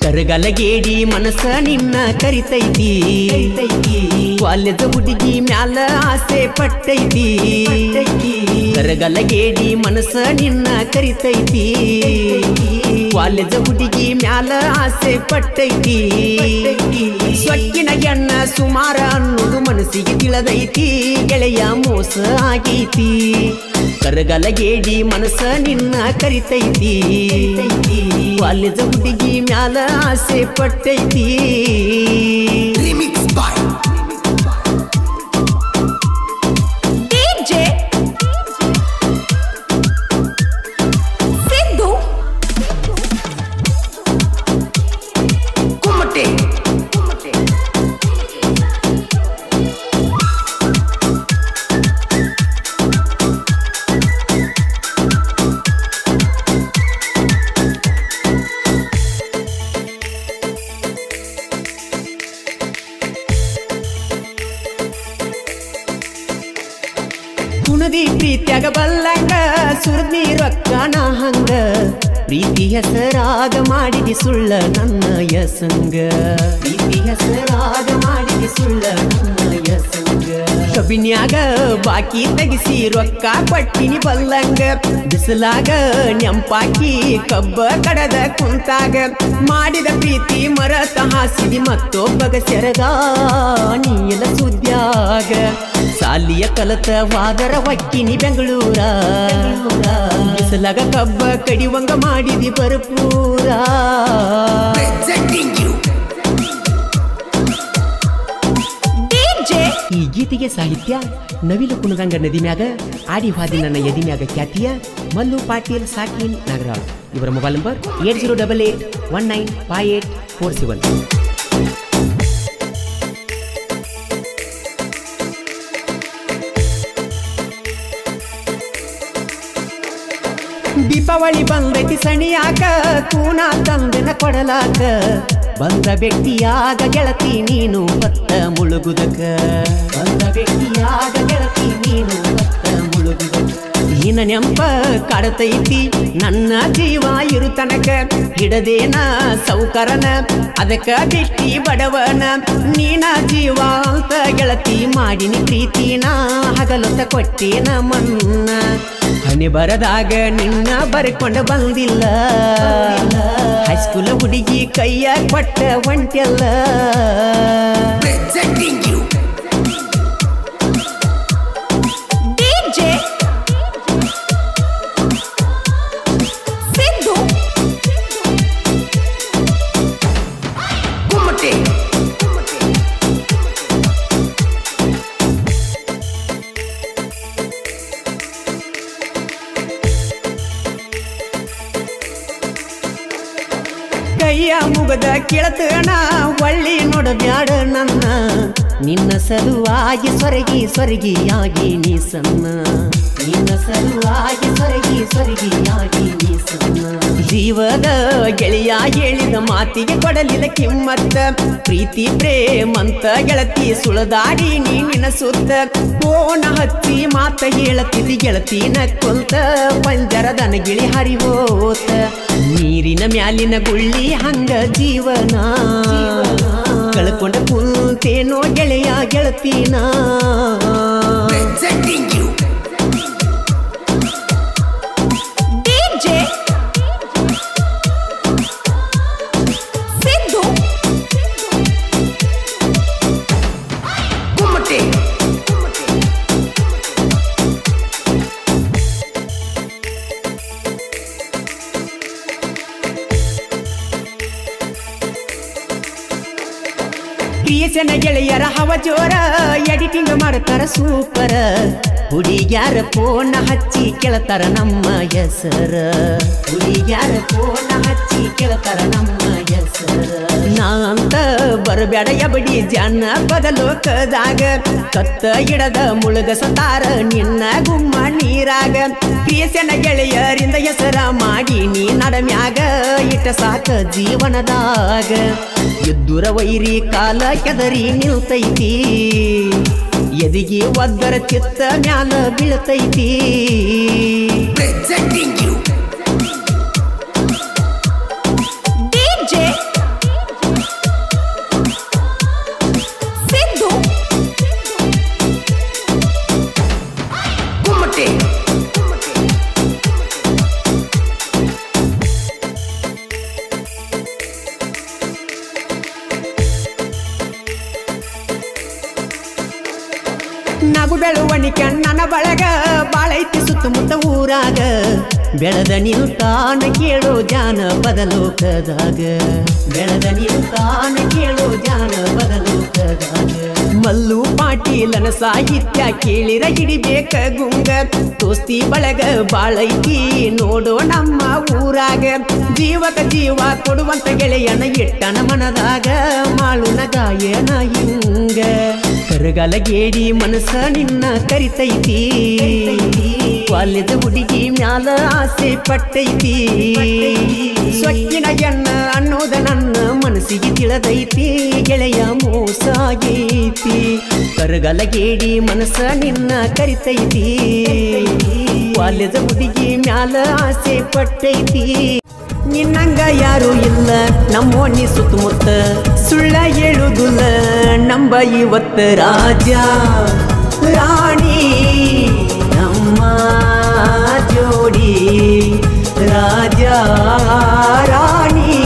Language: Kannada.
ಕರಗಲಗೇಡಿ ಮನಸ್ಸ ನಿನ್ನ ಕರಿತೈತಿ ಕಾಲೇಜ ಹುಡುಗಿ ಮ್ಯಾಲ ಆಸೆ ಪಟ್ಟೈತಿ ಕರಗಲಗೇಡಿ ಮನಸ್ಸ ನಿನ್ನ ಕರಿತೈತಿ ಕಾಲೇಜ ಹುಡುಗಿ ಮ್ಯಾಲ ಆಸೆ ಪಟ್ಟೈತಿ ಸೊಕ್ಕಿನ ಎಣ್ಣ ಸುಮಾರ ಅನ್ನೋದು ಮನಸ್ಸಿಗೆ ತಿಳಿದೈತಿ ಗೆಳೆಯ ಮೋಸ ಆಗೈತಿ ಕರಗಲಗೇಡಿ ಮನಸ್ಸ ನಿನ್ನ ಕರಿತೈತಿ ಕಾಲೇಜ ಹುಡುಗಿ ಮ್ಯಾಲ ಆಸೆ ಪಟ್ಟೈತಿ Remix by DJ Siddu Kumate. ಕುಣದಿ ಪ್ರೀತ್ಯಾಗ ಬಲ್ಲಂಗ ಸುರ್ದಿ ರೊಕ್ಕನ ಹಂಗ ಪ್ರೀತಿ ಹೆಸರಾಗ ಮಾಡಿದಿ ಸುಳ್ಳ ನನ್ನ ಯಸಂಗ ಪ್ರೀತಿ ಹೆಸರಾಗ ಮಾಡಿದಿ ಸುಳ್ಳ ನನ್ನ ಯಸಂಗ ಕಬಿನ್ಯಾಗ ಬಾಕಿ ತೆಗಿಸಿ ರೊಕ್ಕ ಪಟ್ಟಿನಿ ಬಲ್ಲಂಗ ಬಿಸಿಲಾಗ ನೆಂಪಾಕಿ ಕಬ್ಬ ಕಡದ ಕುಂತಾಗ ಮಾಡಿದ ಪ್ರೀತಿ ಮರತ ಹಾಸಿದಿ ಮತ್ತೊಬ್ಬಗ ಸೆರಗ ನೀಲ ಸುದ್ಯಾಗ ಸಾಲಿಯ ಕಲತ ವಾದರ ಹೊಕ್ಕಿನಿ ಬೆಂಗಳೂರ ಬಿಸಿಲಾಗ ಕಬ್ಬ ಕಡಿವಂಗ ಮಾಡಿದಿ ಭರಪೂರ Presenting you. DJ ಈ ಗೀತೆಗೆ ಸಾಹಿತ್ಯ ನವಿಲು ಕುಣದಂಗ ನದಿ ಮ್ಯಾಗ ಆಡಿ ಹಾದಿ ನನ್ನ ಎದಿ ಮ್ಯಾಗ ಖ್ಯಾತಿಯ ಮಲ್ಲು ಪಾಟೀಲ್ ಸಾಕಿನ್ ನಾಗರಾಳ್ ಇವರ mobile number eight zero double eight one nine five eight four seven Deepavali ಬಂದೈತಿ ಸಣಿಯಾಕ ಕೂನ ತಂದನ ಕೊಡಲಾಕ ಬಂದ ವ್ಯಕ್ತಿಯಾಗ ಗೆಳತಿ ನೀನು ಬತ್ತ ಮುಳುಗುದಕ ಬಂದ ವ್ಯಕ್ತಿಯಾಗ ಗೆಳತಿ ನೀನು ಬತ್ತ ಮುಳುಗುದಕ ನಿನ್ನ ನೆಂಪ ಕಾಡತೈತಿ ನನ್ನ ಜೀವ ಇರು ತನಕ ಹಿಡದೇನ ಸೌಕರನ ಅದಕ್ಕ ಬಿಟ್ಟಿ ಬಡವನ ನೀನ ಜೀವ ಅಂತ ಗೆಳತಿ ಮಾಡಿನಿ ಪ್ರೀತಿನ ಹಗಲೊತ್ತ ಕೊಟ್ಟೇನ ಮನ್ನ ಹನಿ ಬರದಾಗ ನಿನ್ನ ಬರ್ಕೊಂಡ ಬಂದಿಲ್ಲ ಹೈಸ್ಕೂಲ್ ಹುಡುಗಿ ಕೈಯ ಕೊಟ್ಟ ಒಂಟೆಲ್ಲ Presenting you. DJ Siddu Kumate. ಕೈಯ ಮುಗದ ಕೆಳತನ ಒಳ್ಳಿ ನೋಡಬ್ಯಾಡ ನನ್ನ ನಿನ್ನ ಸಲುವಾಗಿ ಸೊರಗಿ ಸೊರಗಿಯಾಗಿ ನೀ ಸಣ್ಣ ನಿನ್ನ ಸಲುವಾಗಿ ಸೊರಗಿ ಸೊರಗಿಯಾಗಿ ನೀ ಸಣ್ಣ ಜೀವದ ಗೆಳೆಯ ಹೇಳಿದ ಮಾತಿಗೆ ಕೊಡಲಿಲ್ಲ ಕಿಮ್ಮತ್ತ ಪ್ರೀತಿ ಪ್ರೇಮಂತ ಗೆಳತಿ ಸುಳದಾಡಿ ನೀ ನಿನ್ನ ಸುತ್ತ ಕೋಣ ಹಚ್ಚಿ ಮಾತ ಹೇಳತಿದ್ದಿ ಗೆಳತಿನ ಕೊಲ್ತ ಪಂಜರದನ ಗಿಳಿ ಹರಿವೋತ ನೀರಿನ ಮ್ಯಾಲಿನ ಗುಳ್ಳಿ ಹಂಗ ಜೀವನ ಕಳ್ಕೊಂಡ ಕುಂತೇನೋ ಗೆಳೆಯ ಗೆಳತಿನ Presenting you. DJ Siddu Kumate. Creation ಗೆಳೆಯರ ಹವ ಜೋರ ಎಡಿಟಿಂಗ್ ಮಾಡ್ತಾರ ಸೂಪರ ಹುಡುಗ್ಯಾರ ಫೋನ್ ಹಚ್ಚಿ ಕೇಳ್ತಾರ ನಮ್ಮ ಹೆಸರ ಹುಡುಗ್ಯಾರ ಫೋನ್ ಹಚ್ಚಿ ಕೇಳ್ತಾರ ನಮ್ಮ ಹೆಸರ ನಾ ಅಂತ ಬರಬೇಡ ಎಬಡಿ ಜನ ಬದಲೋಕದಾಗ ಕತ್ತ ಗಿಡದ ಮುಳುಗಸತಾರ ನಿನ್ನ ಗುಮ್ಮ ನೀರಾಗ ಕ್ರಿಯೇಷನ್ ಗೆಳೆಯರಿಂದ ಹೆಸರ ಮಾಡಿ ನೀ ನಡಮ್ಯಾಗ ಇಟ್ಟ ಸಾಕ ಜೀವನದಾಗ ಎದ್ದುರ ವೈರಿ ಕಾಲ ಕೆದರಿ ನಿಲ್ತೈತಿ ಎದಿಗೆ ಒದ್ದರ ಚಿತ್ತ ಮ್ಯಾಲ ಬೀಳ್ತೈತಿ Presenting you. DJ ನಗು ಬೆಳುವಣಿ ಕಣ್ಣನ ಬಳಗ ಬಾಳೈತಿ ಸುತ್ತಮುತ್ತ ಊರಾಗ ಬೆಳೆದ ನಿಲ್ತಾನ ಕೇಳೋ ಜಾನಪದ ಲೋಕದಾಗ ಬೆಳೆದ ನಿಲ್ತಾನ ಕೇಳೋ ಜಾನಪದ ಲೋಕದಾಗ ಮಲ್ಲು ಪಾಟೀಲನ ಸಾಹಿತ್ಯ ಕೇಳಿರ ಹಿಡಿಬೇಕ ಗುಂಗ ದೋಸ್ತಿ ಬಳಗ ಬಾಳೈತಿ ನೋಡೋ ನಮ್ಮ ಊರಾಗ ಜೀವಕ ಜೀವ ಕೊಡುವಂತ ಗೆಳೆಯನ ಇಟ್ಟನ ಮನದಾಗ ಮಾಳುನ ಗಾಯನ ಹಿಂಗ ಕರಗಲ ಗೇಡಿ ಮನಸ್ಸ ನಿನ್ನ ಕರಿತೈತಿ ವಾಲ್ಯದ ಹುಡುಗಿ ಮ್ಯಾಲ ಆಸೆ ಪಟ್ಟೈತಿ ಸೊಕ್ಕಿನ ಎಣ್ಣ ಅನ್ನೋದ ನನ್ನ ಮನಸ್ಸಿಗೆ ತಿಳಿದೈತಿ ಗೆಳೆಯ ಮೋಸ ಆಗೈತಿ ಕರಗಲ ಗೇಡಿ ಮನಸ್ಸ ನಿನ್ನ ಕರಿತೈತಿ ವಾಲ್ಯದ ಹುಡುಗಿ ಮ್ಯಾಲ ಆಸೆ ಪಟ್ಟೈತಿ ನಿನ್ನಂಗ ಯಾರು ಇಲ್ಲ ನಮ್ಮೋನಿ ಸುತ್ತಮುತ್ತ ಸುಳ್ಳ ಹೇಳುದಿಲ್ಲ ನಂಬ ಇವತ್ತ ರಾಜ ರಾಣಿ ನಮ್ಮ ಜೋಡಿ ರಾಜ ರಾಣಿ